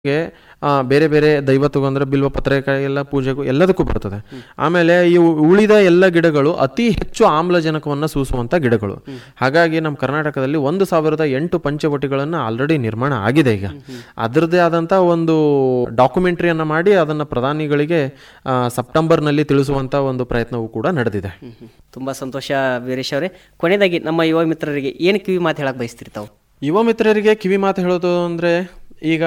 ಗೆ, ಆ, ಬೇರೆ ಬೇರೆ ದೈವತ್ವಗೂ ಅಂದ್ರೆ ಬಿಲ್ವ ಪತ್ರಿಕಾಯಿ ಎಲ್ಲ ಪೂಜೆಗೂ ಎಲ್ಲದಕ್ಕೂ ಬರ್ತದೆ ಆಮೇಲೆ ಈ ಉ- ಉಳಿದ ಎಲ್ಲ ಗಿಡಗಳು ಅತಿ ಹೆಚ್ಚು ಆಮ್ಲಜನಕವನ್ನು ಸೂಸುವಂತ ಗಿಡಗಳು ಹಾಗಾಗಿ ನಮ್ಮ ಕರ್ನಾಟಕದಲ್ಲಿ ಒಂದು ಸಾವಿರದ ಎಂಟು ಪಂಚವಟಿಗಳನ್ನು ಆಲ್ರೆಡಿ ನಿರ್ಮಾಣ ಆಗಿದೆ ಈಗ ಅದರದ್ದೇ ಆದಂತ ಒಂದು ಡಾಕ್ಯುಮೆಂಟ್ರಿಯನ್ನ ಮಾಡಿ ಅದನ್ನ ಪ್ರಧಾನಿಗಳಿಗೆ ಆ, ಸೆಪ್ಟೆಂಬರ್ನಲ್ಲಿ ತಿಳಿಸುವಂತ ಒಂದು ಪ್ರಯತ್ನವೂ ಕೂಡ ನಡೆದಿದೆ ತುಂಬ ಸಂತೋಷ ವೀರೇಶ್ ಅವರೇ ಕೊನೆಯದಾಗಿ ನಮ್ಮ ಯುವ ಮಿತ್ರರಿಗೆ ಏನು ಕಿವಿ ಮಾತು ಹೇಳಕ್ ಬಯಸ್ತೀರಿ ತಾವು ಯುವ ಮಿತ್ರರಿಗೆ ಕಿವಿ ಮಾತು ಹೇಳೋದು ಅಂದರೆ ಈಗ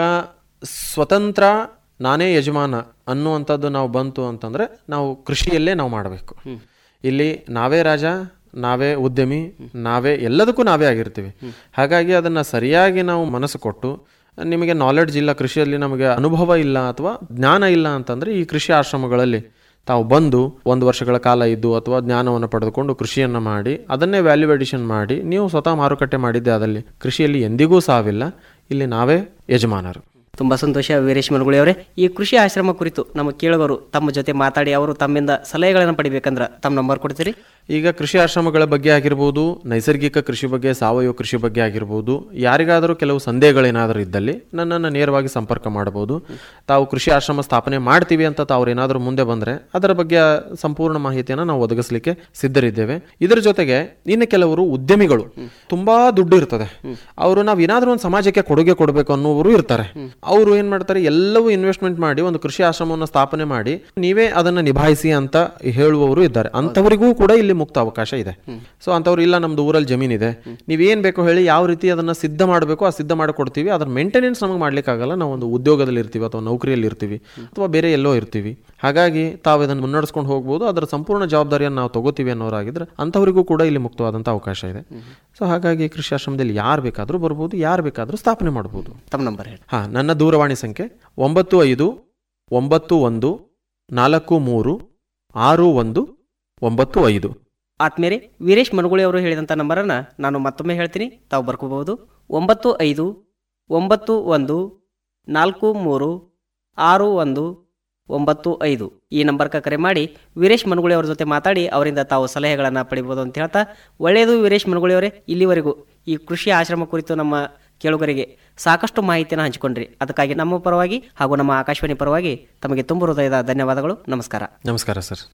ಸ್ವತಂತ್ರ ನಾನೇ ಯಜಮಾನ ಅನ್ನುವಂಥದ್ದು ನಾವು ಬಂತು ಅಂತಂದರೆ ನಾವು ಕೃಷಿಯಲ್ಲೇ ನಾವು ಮಾಡಬೇಕು ಇಲ್ಲಿ ನಾವೇ ರಾಜ ನಾವೇ ಉದ್ಯಮಿ ನಾವೇ ಎಲ್ಲದಕ್ಕೂ ನಾವೇ ಆಗಿರ್ತೀವಿ ಹಾಗಾಗಿ ಅದನ್ನು ಸರಿಯಾಗಿ ನಾವು ಮನಸ್ಸು ಕೊಟ್ಟು ನಿಮಗೆ ನಾಲೆಡ್ಜ್ ಇಲ್ಲ ಕೃಷಿಯಲ್ಲಿ ನಮಗೆ ಅನುಭವ ಇಲ್ಲ ಅಥವಾ ಜ್ಞಾನ ಇಲ್ಲ ಅಂತಂದರೆ ಈ ಕೃಷಿ ಆಶ್ರಮಗಳಲ್ಲಿ ತಾವು ಬಂದು ಒಂದು ವರ್ಷಗಳ ಕಾಲ ಇದ್ದು ಅಥವಾ ಜ್ಞಾನವನ್ನು ಪಡೆದುಕೊಂಡು ಕೃಷಿಯನ್ನು ಮಾಡಿ ಅದನ್ನೇ ವ್ಯಾಲ್ಯೂ ಎಡಿಷನ್ ಮಾಡಿ ನೀವು ಸ್ವತಃ ಮಾರುಕಟ್ಟೆ ಮಾಡಿದ್ದೆ ಅದಲ್ಲಿ ಕೃಷಿಯಲ್ಲಿ ಎಂದಿಗೂ ಸಾವಿಲ್ಲ ಇಲ್ಲಿ ನಾವೇ ಯಜಮಾನರು ತುಂಬ ಸಂತೋಷ ವೀರೇಶ್ ಮನಗುಳಿ ಅವರೇ ಈ ಕೃಷಿ ಆಶ್ರಮ ಕುರಿತು ನಮ್ಮ ಕೇಳುಗರು ತಮ್ಮ ಜೊತೆ ಮಾತಾಡಿ ಅವರು ತಮ್ಮಿಂದ ಸಲಹೆಗಳನ್ನು ಪಡಿಬೇಕಂದ್ರೆ ತಮ್ಮ ನಂಬರ್ ಕೊಡ್ತೀರಿ ಈಗ ಕೃಷಿ ಆಶ್ರಮಗಳ ಬಗ್ಗೆ ಆಗಿರ್ಬೋದು ನೈಸರ್ಗಿಕ ಕೃಷಿ ಬಗ್ಗೆ ಸಾವಯವ ಕೃಷಿ ಬಗ್ಗೆ ಆಗಿರ್ಬೋದು ಯಾರಿಗಾದರೂ ಕೆಲವು ಸಂದೇಹಗಳೇನಾದರೂ ಇದ್ದಲ್ಲಿ ನನ್ನನ್ನು ನೇರವಾಗಿ ಸಂಪರ್ಕ ಮಾಡಬಹುದು ತಾವು ಕೃಷಿ ಆಶ್ರಮ ಸ್ಥಾಪನೆ ಮಾಡ್ತೀವಿ ಅಂತ ತಾವ್ರು ಏನಾದರೂ ಮುಂದೆ ಬಂದರೆ ಅದರ ಬಗ್ಗೆ ಸಂಪೂರ್ಣ ಮಾಹಿತಿಯನ್ನು ನಾವು ಒದಗಿಸಲಿಕ್ಕೆ ಸಿದ್ಧರಿದ್ದೇವೆ ಇದರ ಜೊತೆಗೆ ಇನ್ನು ಕೆಲವರು ಉದ್ಯಮಿಗಳು ತುಂಬಾ ದುಡ್ಡು ಇರ್ತದೆ ಅವರು ನಾವು ಏನಾದರೂ ಒಂದು ಸಮಾಜಕ್ಕೆ ಕೊಡುಗೆ ಕೊಡಬೇಕು ಅನ್ನೋರು ಇರ್ತಾರೆ ಅವರು ಏನ್ ಮಾಡ್ತಾರೆ ಎಲ್ಲವೂ ಇನ್ವೆಸ್ಟ್ಮೆಂಟ್ ಮಾಡಿ ಒಂದು ಕೃಷಿ ಆಶ್ರಮವನ್ನು ಸ್ಥಾಪನೆ ಮಾಡಿ ನೀವೇ ಅದನ್ನ ನಿಭಾಯಿಸಿ ಅಂತ ಹೇಳುವವರು ಇದ್ದಾರೆ ಅಂತವರಿಗೂ ಕೂಡ ಇಲ್ಲಿ ಮುಕ್ತ ಅವಕಾಶ ಇದೆ ಸೊ ಅಂತವ್ರು ಇಲ್ಲ ನಮ್ದು ಊರಲ್ಲಿ ಜಮೀನಿದೆ ನೀವೇನ್ ಬೇಕೋ ಹೇಳಿ ಯಾವ ರೀತಿ ಅದನ್ನ ಸಿದ್ಧ ಮಾಡಬೇಕು ಆ ಸಿದ್ಧ ಮಾಡಿಕೊಡ್ತೀವಿ ಅದ್ರ ಮೇಂಟೆನೆನ್ಸ್ ನಮಗೆ ಮಾಡ್ಲಿಕ್ಕಾಗಲ್ಲ ನಾವು ಒಂದು ಉದ್ಯೋಗದಲ್ಲಿ ಇರ್ತೀವಿ ಅಥವಾ ನೌಕರಿಯಲ್ಲಿ ಇರ್ತೀವಿ ಅಥವಾ ಬೇರೆ ಎಲ್ಲೋ ಇರ್ತೀವಿ ಹಾಗಾಗಿ ತಾವು ಇದನ್ನು ಮುನ್ನಡೆಸ್ಕೊಂಡು ಹೋಗ್ಬೋದು ಅದರ ಸಂಪೂರ್ಣ ಜವಾಬ್ದಾರಿಯನ್ನು ನಾವು ತಗೋತೀವಿ ಅನ್ನೋರಾಗಿದ್ರೆ ಅಂಥವರಿಗೂ ಕೂಡ ಇಲ್ಲಿ ಮುಕ್ತವಾದಂಥ ಅವಕಾಶ ಇದೆ ಸೊ ಹಾಗಾಗಿ ಕೃಷಿ ಆಶ್ರಮದಲ್ಲಿ ಯಾರು ಬೇಕಾದರೂ ಬರ್ಬೋದು ಯಾರು ಬೇಕಾದರೂ ಸ್ಥಾಪನೆ ಮಾಡ್ಬೋದು ತಮ್ಮ ನಂಬರ್ ಹೇಳಿ ಹಾ ನನ್ನ ದೂರವಾಣಿ ಸಂಖ್ಯೆ ಒಂಬತ್ತು ಐದು ಒಂಬತ್ತು ಒಂದು ನಾಲ್ಕು ಮೂರು ಆರು ಒಂದು ಒಂಬತ್ತು ಐದು ಆತ್ಮೇರೆ ವೀರೇಶ್ ಮನಗುಳಿ ಅವರು ಹೇಳಿದಂಥ ನಂಬರನ್ನು ನಾನು ಮತ್ತೊಮ್ಮೆ ಹೇಳ್ತೀನಿ ತಾವು ಬರ್ಕೋಬಹುದು ಒಂಬತ್ತು ಐದು ಒಂಬತ್ತು ಒಂದು ನಾಲ್ಕು ಮೂರು ಆರು ಒಂದು ಒಂಬತ್ತು ಐದು ಈ ನಂಬರ್ಗೆ ಕರೆ ಮಾಡಿ ವೀರೇಶ್ ಮನಗುಳಿ ಅವ್ರ ಜೊತೆ ಮಾತಾಡಿ ಅವರಿಂದ ತಾವು ಸಲಹೆಗಳನ್ನು ಪಡಿಬೋದು ಅಂತ ಹೇಳ್ತಾ ಒಳ್ಳೆಯದು ವೀರೇಶ್ ಮನಗುಳಿ ಅವರೇ ಇಲ್ಲಿವರೆಗೂ ಈ ಕೃಷಿ ಆಶ್ರಮ ಕುರಿತು ನಮ್ಮ ಕೇಳುಗರಿಗೆ ಸಾಕಷ್ಟು ಮಾಹಿತಿಯನ್ನು ಹಂಚಿಕೊಂಡ್ರಿ ಅದಕ್ಕಾಗಿ ನಮ್ಮ ಪರವಾಗಿ ಹಾಗೂ ನಮ್ಮ ಆಕಾಶವಾಣಿ ಪರವಾಗಿ ತಮಗೆ ತುಂಬ ಹೃದಯದ ಧನ್ಯವಾದಗಳು ನಮಸ್ಕಾರ ನಮಸ್ಕಾರ ಸರ್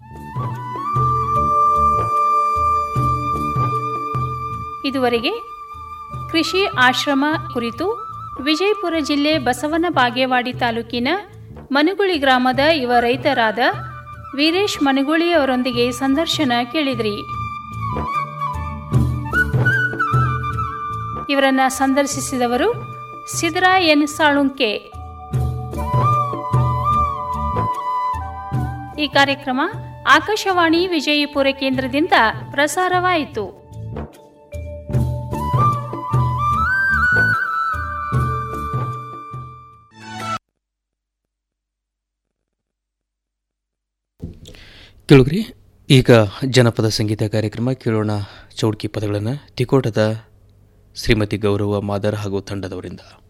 ಇದುವರೆಗೆ ಕೃಷಿ ಆಶ್ರಮ ಕುರಿತು ವಿಜಯಪುರ ಜಿಲ್ಲೆ ಬಸವನ ಬಾಗೇವಾಡಿ ತಾಲೂಕಿನ ಮನುಗುಳಿ ಗ್ರಾಮದ ಯುವ ರೈತರಾದ ವೀರೇಶ್ ಮನುಗುಳಿ ಅವರೊಂದಿಗೆ ಸಂದರ್ಶನ ಕೇಳಿದ್ರಿ ಇವರನ್ನ ಸಂದರ್ಶಿಸಿದವರು ಸಿದ್ರಾ ಎನ್ ಸಾಳುಂಕೆ ಈ ಕಾರ್ಯಕ್ರಮ ಆಕಾಶವಾಣಿ ವಿಜಯಪುರ ಕೇಂದ್ರದಿಂದ ಪ್ರಸಾರವಾಯಿತು ಕೇಳುಗ್ರಿ ಈಗ ಜನಪದ ಸಂಗೀತ ಕಾರ್ಯಕ್ರಮ ಕೇಳೋಣ ಚೌಡ್ಕಿ ಪದಗಳನ್ನು ತಿಕೋಟದ ಶ್ರೀಮತಿ ಗೌರವ ಮಾದರ್ ಹಾಗೂ ತಂಡದವರಿಂದ